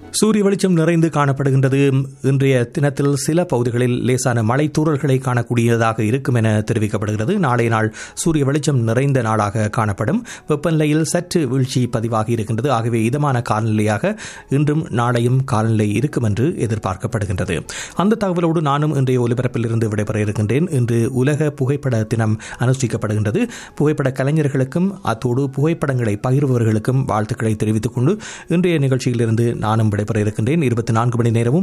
சூரிய வெளிச்சம் நிறைந்து காணப்படுகின்றது இன்றைய தினத்தில் சில பகுதிகளில் லேசான மழை தூறல்களை காணக்கூடியதாக இருக்கும் என தெரிவிக்கப்படுகிறது நாளைய நாள் சூரிய வெளிச்சம் நிறைந்த நாளாக காணப்படும் வெப்பநிலையில் சற்று வீழ்ச்சி பதிவாகி இருக்கின்றது ஆகவே இதமான காலநிலையாக இன்றும் நாளையும் காலநிலை இருக்கும் என்று எதிர்பார்க்கப்படுகின்றது அந்த தகவலோடு நானும் இன்றைய ஒலிபரப்பில் இருந்து விடைபெற இருக்கின்றேன் இன்று உலக புகைப்பட தினம் அனுஷ்டிக்கப்படுகின்றது புகைப்பட கலைஞர்களுக்கும் அத்தோடு புகைப்படங்களை பகிர்பவர்களுக்கும் வாழ்த்துக்களை தெரிவித்துக் கொண்டு இன்றைய நிகழ்ச்சியிலிருந்து நானும் விடைபெற இருக்கின்றேன் இருபத்தி நான்கு மணி நேரமும்